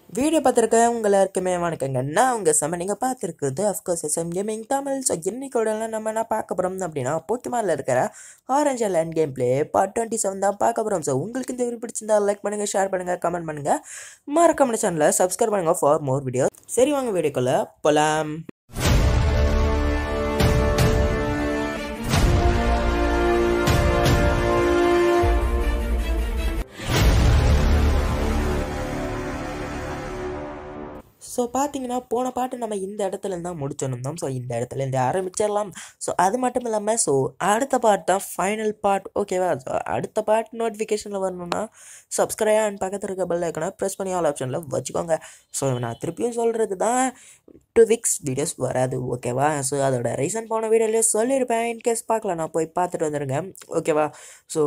video பார்த்துருக்க உங்கள் எல்லாருக்குமே வணக்கங்க நான் உங்கள் செம்ம நீங்கள் பார்த்துருக்குது of course SM gaming Tamil so இன்னைக்கோட நம்ம என்ன பார்க்க போகிறோம் அப்படின்னா போக்கிமானில் இருக்கிற orange land game play part twenty seven தான் பார்க்க போகிறோம் ஸோ உங்களுக்கு இந்த வீடியோ பிடிச்சிருந்தா லைக் பண்ணுங்கள் ஷேர் பண்ணுங்கள் கமெண்ட் பண்ணுங்கள் மறக்காம சேனலை சப்ஸ்கிரைப் பண்ணுங்கள் ஃபார் மோர் வீடியோ சரி வாங்க வீடியோக்குள்ளே போகலாம் ஸோ பார்த்தீங்கன்னா போன பாட்டு நம்ம இந்த இடத்துல இருந்தால் முடிச்சிருந்தோம் ஸோ இந்த இடத்துல இருந்து ஆரம்பிச்சிடலாம் ஸோ அது மட்டும் இல்லாமல் ஸோ அடுத்த பார்ட் தான் ஃபைனல் பார்ட் ஓகேவா ஸோ அடுத்த பார்ட் நோட்டிஃபிகேஷனில் வரணும்னா சப்ஸ்கிரைப் அண்ட் பக்கத்தில் இருக்க பெல் ஐக்கனை ப்ரெஸ் பண்ணி ஆல் ஆப்ஷனில் வச்சுக்கோங்க ஸோ நான் திருப்பியும் சொல்கிறது தான் டூ வீக்ஸ் வீடியோஸ் வராது ஓகேவா ஸோ அதோட ரீசன் போன வீடியோலேயே சொல்லியிருப்பேன் இன்கேஸ் பார்க்கல நான் போய் பார்த்துட்டு வந்துடுங்க ஓகேவா ஸோ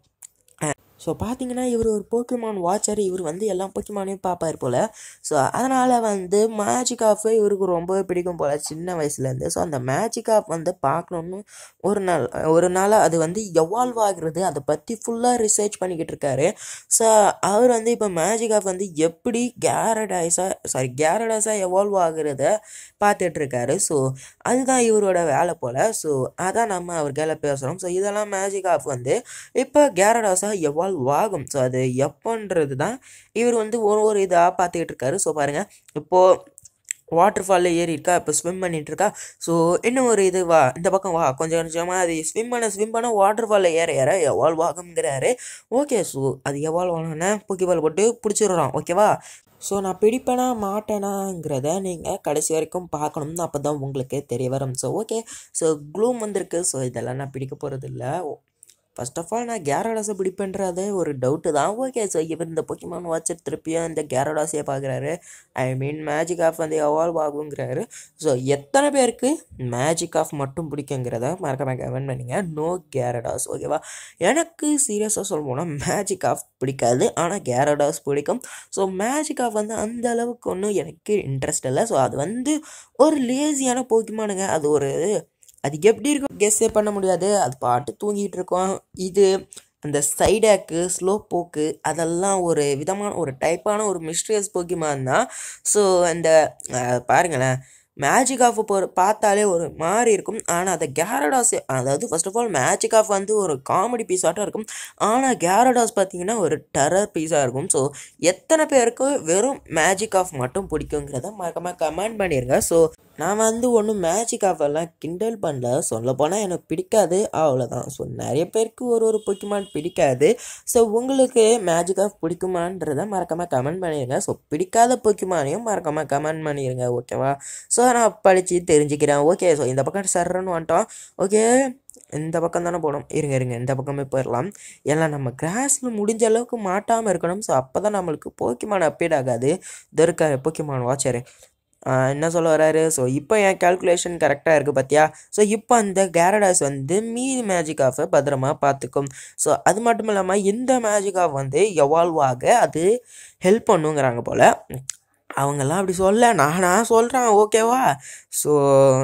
ஸோ பார்த்தீங்கன்னா இவர் ஒரு போக்கிமான் வாட்சர் இவர் வந்து எல்லா போக்கிமானையும் பார்ப்பார் போல் ஸோ அதனால் வந்து மேஜிக் ஆஃப் இவருக்கு ரொம்ப பிடிக்கும் போல் சின்ன வயசுலேருந்து ஸோ அந்த மேஜிக் ஆஃப் வந்து பார்க்கணுன்னு ஒரு நாள் ஒரு நாள் அது வந்து எவால்வ் ஆகுறது அதை பற்றி ஃபுல்லாக ரிசர்ச் பண்ணிக்கிட்டு இருக்காரு ஸோ அவர் வந்து இப்போ மேஜிக் ஆஃப் வந்து எப்படி கேரடைஸாக சாரி கேரடைஸாக எவால்வ் ஆகுறத பார்த்துட்ருக்காரு ஸோ அதுதான் இவரோட வேலை போல் ஸோ அதான் நம்ம அவர் கையில் பேசுகிறோம் ஸோ இதெல்லாம் மேஜிக் ஆஃப் வந்து இப்போ கேரடாஸாக எவால்வ் ஆகும் ஸோ அது எப்போன்றது தான் இவர் வந்து ஒரு ஒரு இதாக பார்த்துக்கிட்டு இருக்காரு ஸோ பாருங்கள் இப்போது வாட்டர் ஃபாலில் ஏறி இருக்கா இப்போ ஸ்விம் பண்ணிட்டு இருக்கா ஸோ இன்னும் ஒரு இது வா இந்த பக்கம் வா கொஞ்சம் கொஞ்சமாக அது ஸ்விம் பண்ண ஸ்விம் பண்ண வாட்டர் ஃபாலில் ஏற ஏற எவால்வ் ஆகுங்கிறாரு ஓகே ஸோ அது எவால்வ் ஆனோன்னே பொக்கி பால் போட்டு பிடிச்சிடுறோம் ஓகேவா ஸோ நான் பிடிப்பேனா மாட்டேனாங்கிறத நீங்கள் கடைசி வரைக்கும் பார்க்கணும் அப்போ தான் உங்களுக்கு தெரிய வரும் ஸோ ஓகே ஸோ க்ளூம் வந்திருக்கு ஸோ இதெல்லாம் நான் பிடிக்க போகிறது இல்லை ஃபர்ஸ்ட் ஆஃப் ஆல் நான் கேரடாஸை பிடிப்பேன்றது ஒரு டவுட்டு தான் ஓகே ஸோ இவர் இந்த பொக்கிமான் வாட்சர் திருப்பியும் இந்த கேரடாஸையே பார்க்குறாரு ஐ மீன் மேஜிக் ஆஃப் வந்து எவால்வ் ஆகுங்கிறாரு ஸோ எத்தனை பேருக்கு மேஜிக் ஆஃப் மட்டும் பிடிக்குங்கிறத மறக்காம கமெண்ட் பண்ணிங்க நோ கேரடாஸ் ஓகேவா எனக்கு சீரியஸாக சொல்ல போனால் மேஜிக் ஆஃப் பிடிக்காது ஆனால் கேரடாஸ் பிடிக்கும் ஸோ மேஜிக் ஆஃப் வந்து அந்த அளவுக்கு ஒன்றும் எனக்கு இன்ட்ரெஸ்ட் இல்லை ஸோ அது வந்து ஒரு லேசியான போக்கிமானுங்க அது ஒரு அது எப்படி இருக்கும் கெஸ்ஸே பண்ண முடியாது அது பாட்டு தூங்கிட்டு இருக்கோம் இது அந்த சைடாக்கு ஸ்லோ போக்கு அதெல்லாம் ஒரு விதமான ஒரு டைப்பான ஒரு மிஸ்ட்ரியஸ் போக்கிமான் தான் ஸோ அந்த பாருங்களேன் மேஜிக் ஆஃப் போ பார்த்தாலே ஒரு மாதிரி இருக்கும் ஆனால் அதை கேரடாஸ் அதாவது first of all Magikarp வந்து ஒரு காமெடி பீஸாட்டம் இருக்கும் ஆனால் கேரடாஸ் பார்த்தீங்கன்னா ஒரு டெரர் பீஸாக இருக்கும் ஸோ எத்தனை பேருக்கு வெறும் மேஜிக் ஆஃப் மட்டும் பிடிக்குங்கிறத மறக்காமல் கமெண்ட் பண்ணிடுங்க ஸோ நான் வந்து ஒன்றும் மேஜிக் ஆஃப் எல்லாம் கிண்டல் பண்ணல சொல்ல போனால் எனக்கு பிடிக்காது அவ்வளோதான் ஸோ நிறைய பேருக்கு ஒரு ஒரு பொக்கிமான் பிடிக்காது ஸோ உங்களுக்கு மேஜிக் ஆஃப் பிடிக்குமான்றதை மறக்காமல் கமெண்ட் பண்ணிடுங்க ஸோ பிடிக்காத பொக்கிமானையும் மறக்காமல் கமெண்ட் பண்ணிடுங்க ஓகேவா ஸோ நான் படித்து தெரிஞ்சுக்கிறேன் ஓகே ஸோ இந்த பக்கம் சர்றன்னு வந்துட்டோம் ஓகே இந்த பக்கம் தானே போகணும் இருங்க இருங்க இந்த பக்கமே போயிடலாம் எல்லாம் நம்ம கிராஸில் முடிஞ்ச அளவுக்கு மாட்டாமல் இருக்கணும் ஸோ அப்போ தான் நம்மளுக்கு போக்கிமான் அப்டேட் ஆகாது இது இருக்காரு போக்கிமான் வாட்சரு என்ன சொல்ல வராரு ஸோ இப்போ என் கேல்குலேஷன் கரெக்டாக இருக்குது பார்த்தியா ஸோ இப்போ அந்த கேரடாஸ் வந்து மீதி மேஜிக் ஆஃபை பத்திரமா பார்த்துக்கும் ஸோ அது மட்டும் இல்லாமல் இந்த மேஜிக் ஆஃப் வந்து எவால்வ் ஆக அது ஹெல்ப் பண்ணுங்கிறாங்க போல் அவங்கெல்லாம் அப்படி சொல்ல நானா சொல்கிறேன் ஓகேவா ஸோ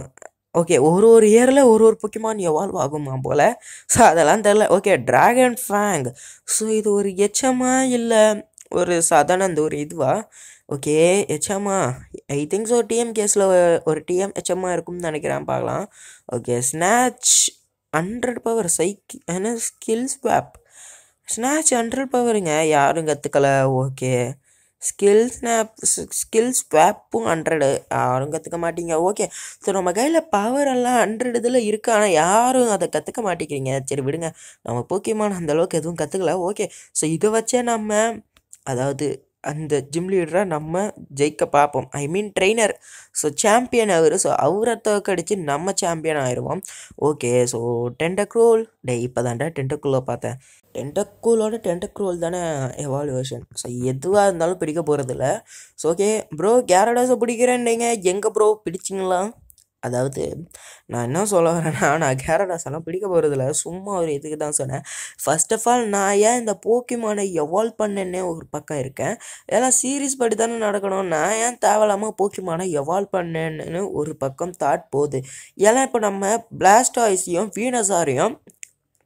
ஓகே ஒரு ஒரு இயரில் ஒரு ஒரு பொக்கிமான் எவால்வ் ஆகுமா போல் ஸோ அதெல்லாம் தெரில ஓகே ட்ராகன் ஃபேங் ஸோ இது ஒரு எச்சமா இல்லை ஒரு சாதாரண அந்த ஒரு இதுவா ஓகே ஹெச்எம்மா ஐ திங்க் ஸோ டிஎம் கேஸில் ஒரு டிஎம் ஹெச்எம்மா இருக்கும்னு நினைக்கிறேன் பார்க்கலாம் okay snatch hundred power psych என்ன ஸ்கில் ஸ்வாப் ஸ்நாச் ஹண்ட்ரட் பவருங்க யாரும் கற்றுக்கல ஓகே ஸ்கில் ஸ்னாப் ஸ்கில் ஸ்வாப்பும் ஹண்ட்ரடு யாரும் கற்றுக்க மாட்டீங்க ஓகே ஸோ நம்ம கையில் பவர் எல்லாம் ஹண்ட்ரட் இதில் இருக்குது ஆனால் யாரும் அதை கற்றுக்க மாட்டேங்கிறீங்க சரி விடுங்க நம்ம போக்கியமான அந்தளவுக்கு எதுவும் கற்றுக்கல ஓகே ஸோ இதை வச்சே நம்ம அதாவது அந்த ஜிம் லீடரை நம்ம ஜெயிக்க பார்ப்போம் I mean trainer so champion அவர் ஸோ அவரை தோக்கடிச்சு நம்ம சாம்பியன் ஆயிடுவோம் ஓகே ஸோ டென்டக்ரோல் டே இப்போ தான்டா டென்டக்ரோலை பார்த்தேன் டென்டக்கூலோட டென்டக்ரோல் தானே எவால்யூஷன் ஸோ எதுவாக இருந்தாலும் பிடிக்க போகிறதில்ல ஸோ ஓகே ப்ரோ கேரடாஸை பிடிக்கிறேன்னீங்க எங்கே ப்ரோ பிடிச்சிங்களா அதாவது நான் என்ன சொல்ல வரேன்னா நான் கேரடாஸ் எல்லாம் பிடிக்க போகிறதில்ல சும்மா ஒரு இதுக்கு தான் சொன்னேன் ஃபர்ஸ்ட் ஆஃப் ஆல் நான் ஏன் இந்த போக்கிமானை எவால்வ் பண்ணேன்னே ஒரு பக்கம் இருக்கேன் ஏன்னா சீரீஸ் படி தானே நடக்கணும் நான் ஏன் தேவையில்லாமல் போக்கிமானை எவால்வ் பண்ணேன்னு ஒரு பக்கம் தாட் போகுது ஏன்னா இப்போ நம்ம பிளாஸ்டாய்ஸையும் வீனஸாரையும்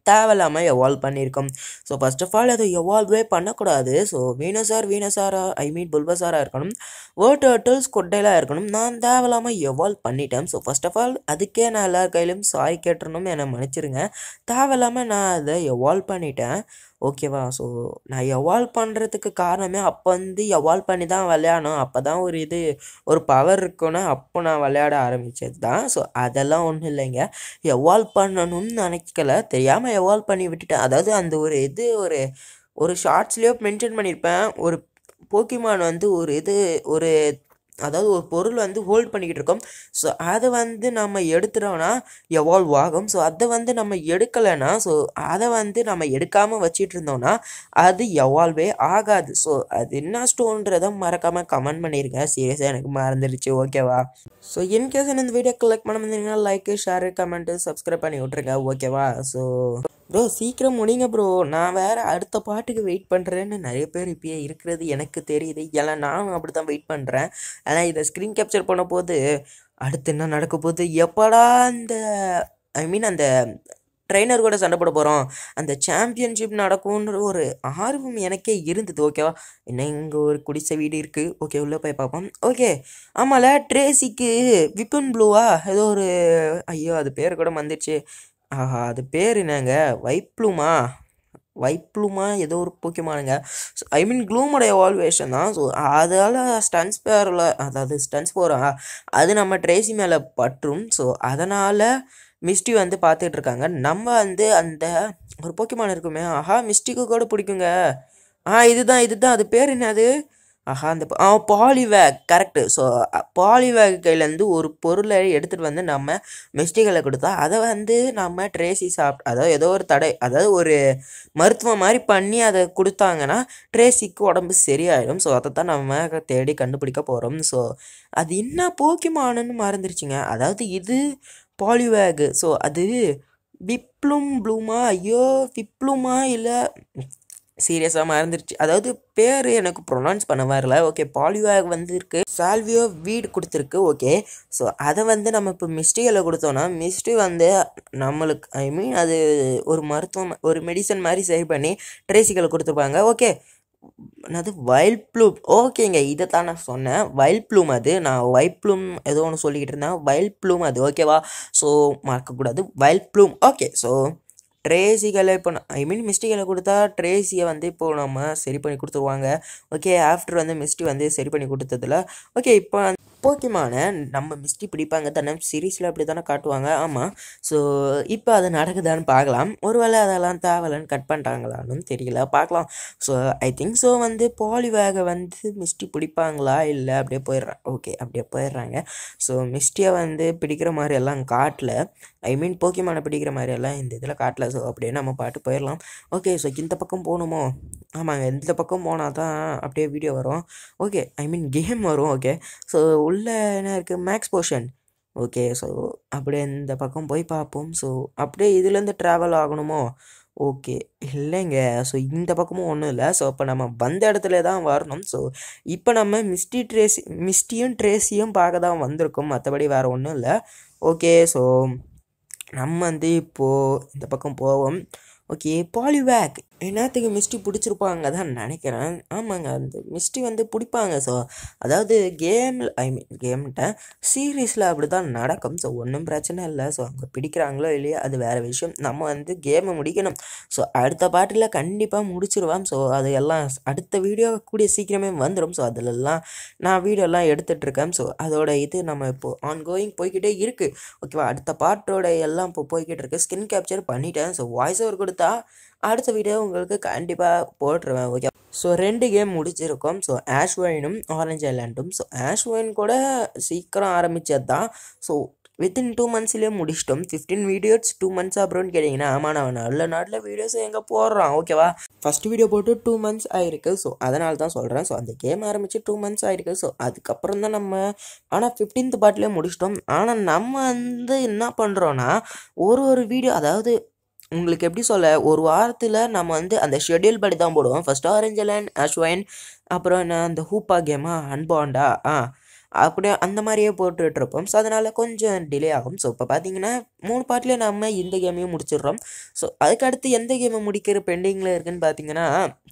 தேவையில்லாமல் எவால்வ் பண்ணியிருக்கோம் ஸோ ஃபர்ஸ்ட் ஆஃப் ஆல் அதை எவால்வே பண்ணக்கூடாது ஸோ வீனசார் வீனசாரா ஐ மீன் புல்பசாராக இருக்கணும் வேர்ட் டர்ட்டில்ஸ் கொட்டையிலாக இருக்கணும் நான் தேவையில்லாமல் எவால்வ் பண்ணிட்டேன் ஸோ ஃபர்ஸ்ட் ஆஃப் ஆல் அதுக்கே நான் எல்லார் கையிலும் சாரி கேட்டுறணும் என்னை மன்னிச்சிருங்க தேவையில்லாமல் நான் அதை எவால்வ் பண்ணிட்டேன் ஓகேவா ஸோ நான் எவால்வ் பண்ணுறதுக்கு காரணமே அப்போ வந்து எவால்வ் பண்ணி தான் விளையாடணும் அப்போ தான் ஒரு இது ஒரு பவர் இருக்குன்னா அப்போ நான் விளையாட ஆரம்பித்தது தான் ஸோ அதெல்லாம் ஒன்றும் இல்லைங்க எவால்வ் பண்ணணும்னு நினைக்கல தெரியாமல் எவால்வ் பண்ணி விட்டுட்டேன் அதாவது அந்த ஒரு இது ஒரு ஒரு ஷார்ட்ஸ்லேயோ மென்ஷன் பண்ணியிருப்பேன் ஒரு போக்கிமான் வந்து ஒரு இது ஒரு அதாவது ஒரு பொருள் வந்து ஹோல்ட் பண்ணிக்கிட்டு இருக்கோம் ஸோ அதை வந்து நம்ம எடுத்துட்டோம்னா எவால்வ் ஆகும் ஸோ அதை வந்து நம்ம எடுக்கலைன்னா ஸோ அதை வந்து நம்ம எடுக்காமல் வச்சிட்டு இருந்தோம்னா அது எவால்வே ஆகாது ஸோ அது என்ன ஸ்டோன்றதை மறக்காமல் கமெண்ட் பண்ணிடுங்க சீரியஸாக எனக்கு மறந்துடுச்சு ஓகேவா ஸோ இன்கேஸ் இந்த வீடியோ கலெக்ட் பண்ண முடிஞ்சீங்கன்னா லைக்கு ஷேரு கமெண்ட்டு சப்ஸ்கிரைப் பண்ணி விட்ருங்க ஓகேவா ஸோ ப்ரோ சீக்கிரம் முடிங்க ப்ரோ நான் வேற அடுத்த பாட்டுக்கு வெயிட் பண்ணுறேன்னு நிறைய பேர் இப்பயே இருக்கிறது எனக்கு தெரியுது ஏன்னா நானும் அப்படி தான் வெயிட் பண்ணுறேன் ஆனால் இதை ஸ்க்ரீன் கேப்சர் பண்ண போது அடுத்து என்ன நடக்க போகுது எப்படா அந்த ஐ மீன் அந்த ட்ரெயினர் கூட சண்டை போட போகிறோம் அந்த சாம்பியன்ஷிப் நடக்கும்ன்ற ஒரு ஆர்வம் எனக்கே இருந்தது ஓகேவா என்ன இங்கே ஒரு குடிசை வீடு இருக்குது ஓகே உள்ளே போய் பார்ப்போம் ஓகே ஆமாம்ல ட்ரேசிக்கு விப்பன் ப்ளூவா ஏதோ ஒரு ஐயோ அது பேர் கூட வந்துடுச்சு ஆஹா அது பேர் என்னங்க வைப்ளூமா வைப்ளூமா ஏதோ ஒரு போக்கியமானுங்க ஐ மீன் க்ளூமோட எவால்வேஷன் தான் ஸோ அதால் ஸ்டன்ஸ் பேரில் அதாவது ஸ்டன்ஸ் போகிறா அது நம்ம ட்ரேசி மேலே பற்றும் ஸோ அதனால் மிஸ்டி வந்து பார்த்துட்டு இருக்காங்க நம்ம வந்து அந்த ஒரு போக்கிமான் இருக்குமே ஆஹா மிஸ்டிக்கு கூட பிடிக்குங்க ஆ இதுதான் இதுதான் அது பேர் என்னது ஆஹா அந்த ஆ பாலிவேக் கரெக்டு ஸோ பாலிவேக் கையிலேருந்து ஒரு பொருளை எடுத்துகிட்டு வந்து நம்ம மிஸ்டிகளை கொடுத்தா அதை வந்து நம்ம ட்ரேசி சாப்பிட் அதாவது ஏதோ ஒரு தடை அதாவது ஒரு மருத்துவம் மாதிரி பண்ணி அதை கொடுத்தாங்கன்னா ட்ரேசிக்கு உடம்பு சரியாயிடும் ஸோ அதை தான் நம்ம தேடி கண்டுபிடிக்க போகிறோம் ஸோ அது என்ன போக்கிமானுன்னு மறந்துருச்சுங்க அதாவது இது பாலிவேகு ஸோ அது விப்ளும் ப்ளூமா ஐயோ விப்ளுமா இல்லை சீரியஸாக மறந்துருச்சு அதாவது பேர் எனக்கு ப்ரொனவுன்ஸ் பண்ண வரல ஓகே பாலிவேக் வந்து இருக்கு சால்வியோ வீடு கொடுத்துருக்கு ஓகே ஸோ அதை வந்து நம்ம இப்போ மிஸ்டிகளை கொடுத்தோன்னா மிஸ்டி வந்து நம்மளுக்கு ஐ மீன் அது ஒரு மருத்துவம் ஒரு மெடிசன் மாதிரி சரி பண்ணி ட்ரேசிகளை கொடுத்துருப்பாங்க ஓகே அது வைல்ட் ப்ளூம் ஓகேங்க இதை தான் நான் சொன்னேன் வைல்ட் ப்ளூம் அது நான் ஒயிட் ப்ளூம் ஏதோ ஒன்று சொல்லிக்கிட்டு இருந்தேன் வைல்ட் ப்ளூம் அது ஓகேவா ஸோ மறக்கக்கூடாது வைல்ட் ப்ளூம் ஓகே ஸோ ட்ரேசிகளை இப்போ ஐ மீன் மிஸ்டிகளை கொடுத்தா ட்ரேசியை வந்து இப்போது நம்ம சரி பண்ணி கொடுத்துருவாங்க ஓகே ஆஃப்டர் வந்து மிஸ்டி வந்து சரி பண்ணி கொடுத்ததில் ஓகே இப்போ போக்கிமான நம்ம மிஸ்டி பிடிப்பாங்க தானே சீரீஸில் அப்படி தானே காட்டுவாங்க ஆமாம் ஸோ இப்போ அது நடக்குதான்னு பார்க்கலாம் ஒருவேளை அதெல்லாம் தேவையில்லன்னு கட் பண்ணிட்டாங்களான்னு தெரியல பார்க்கலாம் ஸோ ஐ திங்க் ஸோ வந்து பாலிவேகை வந்து மிஸ்டி பிடிப்பாங்களா இல்லை அப்படியே போயிடுறாங்க ஓகே அப்படியே போயிடுறாங்க ஸோ மிஸ்டியை வந்து பிடிக்கிற மாதிரி எல்லாம் காட்டல ஐ மீன் போக்கிமானை பிடிக்கிற மாதிரி எல்லாம் இந்த இதில் காட்டல ஸோ அப்படியே நம்ம பாட்டு போயிடலாம் ஓகே ஸோ இந்த பக்கம் போகணுமோ ஆமாங்க இந்த பக்கம் போனால் தான் அப்படியே வீடியோ வரும் ஓகே ஐ மீன் கேம் வரும் ஓகே ஸோ உள்ளே என்ன இருக்குது மேக்ஸ் போர்ஷன் ஓகே ஸோ அப்படியே இந்த பக்கம் போய் பார்ப்போம் ஸோ அப்படியே இதுலேருந்து ட்ராவல் ஆகணுமோ ஓகே இல்லைங்க ஸோ இந்த பக்கமும் ஒன்றும் இல்லை ஸோ அப்போ நம்ம வந்த இடத்துல தான் வரணும் ஸோ இப்போ நம்ம மிஸ்டி ட்ரேசி மிஸ்டியும் ட்ரேசியும் பார்க்க தான் வந்திருக்கோம் மற்றபடி வேறு ஒன்றும் இல்லை ஓகே ஸோ நம்ம வந்து இப்போது இந்த பக்கம் போவோம் ஓகே பாலிவேக் என்னத்துக்கு மிஸ்டி பிடிச்சிருப்பாங்க தான் நினைக்கிறேன் ஆமாங்க அந்த மிஸ்டி வந்து பிடிப்பாங்க ஸோ அதாவது கேமில் ஐ மீன் கேம்கிட்ட சீரீஸில் அப்படி தான் நடக்கும் ஸோ ஒன்றும் பிரச்சனை இல்லை ஸோ அங்கே பிடிக்கிறாங்களோ இல்லையோ அது வேறு விஷயம் நம்ம வந்து கேமை முடிக்கணும் ஸோ அடுத்த பாட்டில் கண்டிப்பாக முடிச்சிருவான் ஸோ அது எல்லாம் அடுத்த வீடியோ கூடிய சீக்கிரமே வந்துடும் ஸோ அதிலெல்லாம் நான் வீடியோலாம் எடுத்துகிட்ருக்கேன் ஸோ அதோட இது நம்ம இப்போது ஆன் கோயிங் போய்கிட்டே இருக்குது ஓகேவா அடுத்த பாட்டோட எல்லாம் இப்போ போய்கிட்டு இருக்கு ஸ்கின் கேப்சர் பண்ணிட்டேன் ஸோ வாய்ஸ் ஓவர் கொடுத்தா அடுத்த வீடியோ உங்களுக்கு கண்டிப்பாக போட்டுருவேன் ஓகே ஸோ ரெண்டு கேம் முடிச்சிருக்கோம் ஸோ ஆஷ் ஒயினும் ஆரஞ்ச் ஐலாண்டும் ஸோ ஆஷ் ஒயின் கூட சீக்கிரம் ஆரம்பித்தது தான் ஸோ வித்தின் டூ மந்த்ஸ்லேயே முடிச்சிட்டோம் ஃபிஃப்டீன் வீடியோஸ் டூ மந்த்ஸ் அப்புறம்னு கேட்டிங்கன்னா ஆமாம் நான் நல்ல நாட்டில் வீடியோஸ் எங்கே போடுறான் ஓகேவா ஃபஸ்ட் வீடியோ போட்டு டூ மந்த்ஸ் ஆயிருக்கு ஸோ அதனால தான் சொல்கிறேன் ஸோ அந்த கேம் ஆரம்பித்து டூ மந்த்ஸ் ஆயிருக்கு ஸோ அதுக்கப்புறம் தான் நம்ம ஆனால் ஃபிஃப்டீன்த் பார்ட்லேயே முடிச்சிட்டோம் ஆனால் நம்ம வந்து என்ன பண்ணுறோன்னா ஒரு ஒரு வீடியோ அதாவது உங்களுக்கு எப்படி சொல்ல ஒரு வாரத்தில் நம்ம வந்து அந்த ஷெட்யூல் படி தான் போடுவோம் ஃபஸ்ட் ஆரஞ்சு லேண்ட் அஷ்வைன் அப்புறம் என்ன அந்த ஹூப்பா கேமா அன்பாண்டா ஆ அப்படியே அந்த மாதிரியே போட்டுட்ருப்போம் ஸோ அதனால் கொஞ்சம் டிலே ஆகும் ஸோ இப்போ பார்த்தீங்கன்னா மூணு பார்ட்லேயே நம்ம இந்த கேமையும் முடிச்சிடுறோம் ஸோ அதுக்கடுத்து எந்த கேமை முடிக்கிற பெண்டிங்கில் இருக்குன்னு பார்த்தீங்கன்னா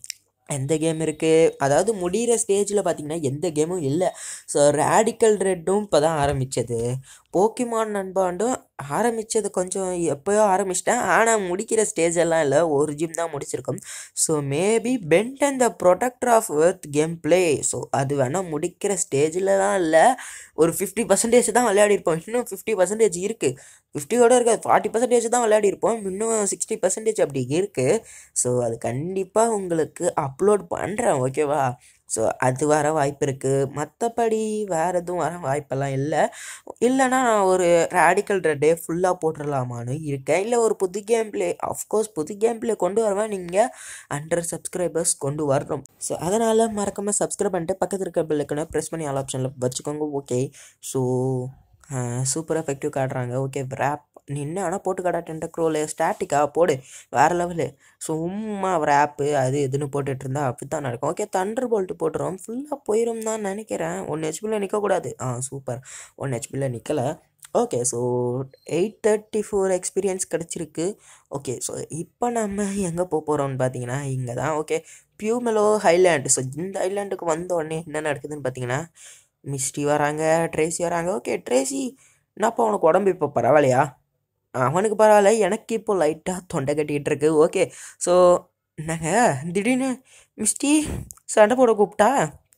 எந்த கேம் இருக்குது அதாவது முடிகிற ஸ்டேஜில் பார்த்தீங்கன்னா எந்த கேமும் இல்லை ஸோ ரேடிக்கல் ரெட்டும் இப்போ தான் ஆரம்பித்தது போக்கிமான் நண்பாண்டும் ஆரம்பித்தது கொஞ்சம் எப்போயோ ஆரம்பிச்சிட்டேன் ஆனால் முடிக்கிற ஸ்டேஜ் எல்லாம் இல்லை ஒரு ஜிம் தான் முடிச்சிருக்கோம் so maybe bent and the protector of earth game play so அது வேணால் முடிக்கிற ஸ்டேஜிலலாம் இல்லை ஒரு ஃபிஃப்டி பர்சன்டேஜ் தான் விளையாடிருப்போம் இன்னும் ஃபிஃப்டி பர்சன்டேஜ் இருக்குது ஃபிஃப்டியோட இருக்காது ஃபார்ட்டி பர்சன்டேஜ் தான் விளையாடிருப்போம் இன்னும் சிக்ஸ்டி பர்சன்டேஜ் அப்படி இருக்குது ஸோ அது கண்டிப்பாக உங்களுக்கு அப்லோட் பண்ணுறேன் ஓகேவா ஸோ அது வர வாய்ப்பு இருக்குது மற்றபடி வேறு எதுவும் வர வாய்ப்பெல்லாம் இல்லை இல்லைனா நான் ஒரு ரேடிக்கல் ரெட்டே ஃபுல்லாக போட்டுடலாமான்னு இருக்கேன் இல்லை ஒரு புது கேம் ப்ளே அஃப்கோர்ஸ் புது கேம் ப்ளே கொண்டு வருவேன் நீங்கள் ஹண்ட்ரட் சப்ஸ்கிரைபர்ஸ் கொண்டு வரணும் ஸோ அதனால் மறக்காமல் சப்ஸ்கிரைப் பண்ணிட்டு பக்கத்தில் இருக்க பில்லுக்குன்னு ப்ரெஸ் பண்ணி ஆல் ஆப்ஷனில் வச்சுக்கோங்க ஓகே ஸோ சூப்பர் எஃபெக்டிவ் காட்டுறாங்க ஓகே ரேப் நின்று ஆனால் போட்டு காட்டாட்டேன்ட்ட க்ரோலு ஸ்டாட்டிக்கா போடு வேறு லெவலு சும்மா ரேப்பு அது இதுன்னு போட்டுட்டு இருந்தா அப்படி தான் நடக்கும் ஓகே தண்டர் போல்ட்டு போட்டுரும் ஃபுல்லாக போயிடும் தான் நினைக்கிறேன் ஒன் ஹெச்பியில் நிற்கக்கூடாது ஆ சூப்பர் ஒன் ஹெச்பியில் நிற்கலை okay so eight thirty four experience கிடச்சிருக்கு ஓகே ஸோ இப்போ நம்ம எங்கே போக போகிறோம்னு பார்த்தீங்கன்னா இங்கே தான் ஓகே பியூமெலோ ஹைலேண்ட் ஸோ இந்த ஹைலேண்டுக்கு வந்த உடனே என்ன நடக்குதுன்னு பார்த்தீங்கன்னா மிஸ்டி வராங்க ட்ரேசி வராங்க ஓகே ட்ரேசி என்னப்பா உனக்கு உடம்பு இப்போ பரவாயில்லையா அவனுக்கு பரவாயில்ல எனக்கு இப்போ லைட்டாக தொண்டை கட்டிக்கிட்டு இருக்கு ஓகே ஸோ என்னங்க திடீர்னு மிஸ்டி சண்டை போட கூப்பிட்டா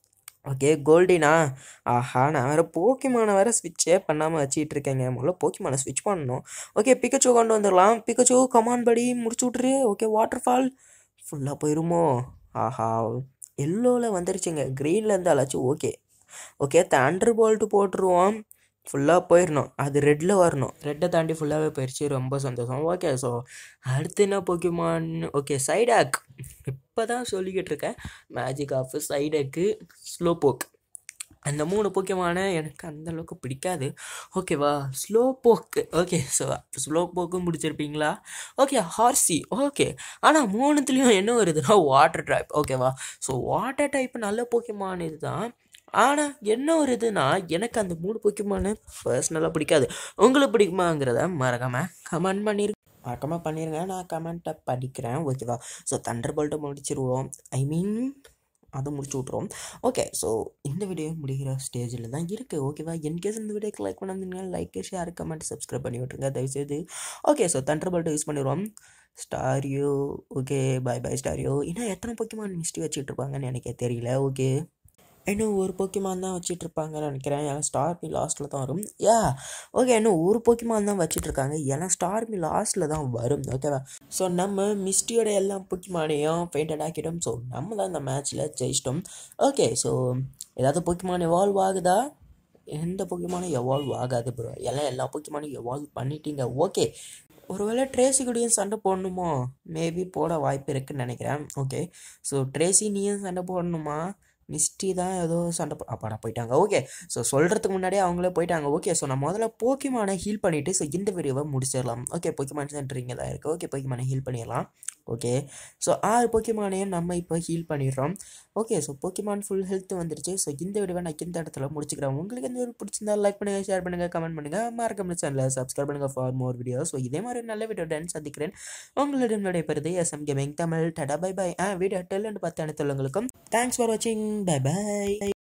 ஓகே கோல்டினா ஆஹா நான் வேறு போக்கிமான வேறு ஸ்விட்சே பண்ணாமல் வச்சிட்டு இருக்கேங்க முதல்ல போக்கிமான ஸ்விட்ச் பண்ணணும் ஓகே பிக்கச்சோ கொண்டு வந்துடலாம் பிக்கச்சோ கமான் படி முடிச்சு விட்ரு ஓகே வாட்டர் ஃபால் ஃபுல்லாக போயிருமோ ஆஹா எல்லோவில் வந்துருச்சுங்க க்ரீனில் இருந்தாலாச்சும் ஓகே ஓகே தண்டர் போல்ட்டு போட்டுருவோம் ஃபுல்லாக போயிடணும் அது ரெட்டில் வரணும் ரெட்டை தாண்டி ஃபுல்லாகவே போயிடுச்சு ரொம்ப சந்தோஷம் ஓகே ஸோ அடுத்து என்ன போக்கிமான் ஓகே சைடாக் இப்போ தான் சொல்லிக்கிட்டு இருக்கேன் மேஜிக் ஆஃப் சைடக்கு ஸ்லோ போக் அந்த மூணு போக்கியமான எனக்கு அந்த அளவுக்கு பிடிக்காது ஓகேவா ஸ்லோ போக்கு ஓகே ஸோ ஸ்லோ போக்கும் பிடிச்சிருப்பீங்களா ஓகே ஹார்சி ஓகே ஆனால் மூணுத்துலேயும் என்ன வருதுன்னா வாட்டர் டைப் ஓகேவா ஸோ வாட்டர் டைப் நல்ல போக்கியமான இதுதான் ஆனால் என்ன ஒரு இதுனா எனக்கு அந்த மூணு போக்கியமான பர்சனலாக பிடிக்காது உங்களுக்கு பிடிக்குமாங்கிறத மறக்காமல் கமெண்ட் பண்ணிரு மறக்காமல் பண்ணிடுங்க நான் கமெண்ட்டை படிக்கிறேன் ஓகேவா ஸோ தண்டர் போல்ட்டை முடிச்சிருவோம் ஐ மீன் அதை முடிச்சு விட்ருவோம் ஓகே ஸோ இந்த வீடியோ முடிகிற ஸ்டேஜில் தான் இருக்குது ஓகேவா இன்கேஸ் இந்த வீடியோக்கு லைக் பண்ணாதீங்கன்னா லைக் ஷேர் கமெண்ட் சப்ஸ்கிரைப் பண்ணி விட்ருங்க தயவுசெய்து ஓகே ஸோ தண்டர் போல்ட்டை யூஸ் பண்ணிடுவோம் Staryu okay bye bye Staryu இன்னும் எத்தனை பொக்கிமான் மிஸ்டி வச்சுட்டு இருப்பாங்கன்னு எனக்கே தெரியல ஓகே இன்னும் ஒரு போக்கிமான் தான் வச்சுட்டு இருப்பாங்கன்னு நினைக்கிறேன் ஏன்னா ஸ்டார்மி லாஸ்ட்டில் தான் வரும் யா ஓகே இன்னும் ஒரு போக்கிமான் தான் வச்சுட்டு இருக்காங்க ஏன்னா ஸ்டார்மி லாஸ்ட்டில் தான் வரும் ஓகேவா ஸோ நம்ம மிஸ்டியோட எல்லா போக்கிமானையும் பெயிண்டட் ஆக்கிட்டோம் ஸோ நம்ம தான் இந்த மேட்ச்சில் ஜெயிச்சிட்டோம் ஓகே ஸோ ஏதாவது போக்கிமான் எவால்வ் ஆகுதா எந்த போக்கிமானும் எவால்வ் ஆகாது ப்ரோ எல்லாம் எல்லா போக்கிமானும் எவால்வ் பண்ணிட்டீங்க ஓகே ஒருவேளை ட்ரேசி கூடயும் சண்டை போடணுமோ மேபி போட வாய்ப்பு இருக்குன்னு நினைக்கிறேன் ஓகே ஸோ ட்ரேசி நீயும் சண்டை போடணுமா மிஸ்டி தான் ஏதோ சண்டை போ அப்பாடா போயிட்டாங்க ஓகே ஸோ சொல்கிறதுக்கு முன்னாடியே அவங்களே போயிட்டாங்க ஓகே ஸோ நான் முதல்ல போக்கிமானை ஹீல் பண்ணிவிட்டு ஸோ இந்த வீடியோவை முடிச்சிடலாம் ஓகே போக்கிமான் சென்டர் இங்கே தான் இருக்குது ஓகே போக்கிமானை ஹீல் பண்ணிடலாம் ஓகே ஸோ ஆறு போக்கிமானையும் நம்ம இப்போ ஹீல் பண்ணிடுறோம் okay so Pokemon full health வந்துருச்சு ஸோ இந்த வீடியோவை நான் இந்த இடத்துல முடிச்சுக்கிறேன் உங்களுக்கு இந்த வீடியோ பிடிச்சிருந்தா லைக் பண்ணுங்கள் ஷேர் பண்ணுங்கள் கமெண்ட் பண்ணுங்கள் மறக்காம சேனலில் சப்ஸ்கிரைப் பண்ணுங்கள் ஃபார் மோர் வீடியோ ஸோ இதே மாதிரி நல்ல வீடியோ டான்ஸ் சந்திக்கிறேன் உங்களிடம் விடைபெறுது SM gaming Tamil ta-da bye bye ஆ வீடியோ டெல் பார்த்து அனைத்துள்ளவங்களுக்கும் தேங்க்ஸ் ஃபார் வாட்சிங் பை பை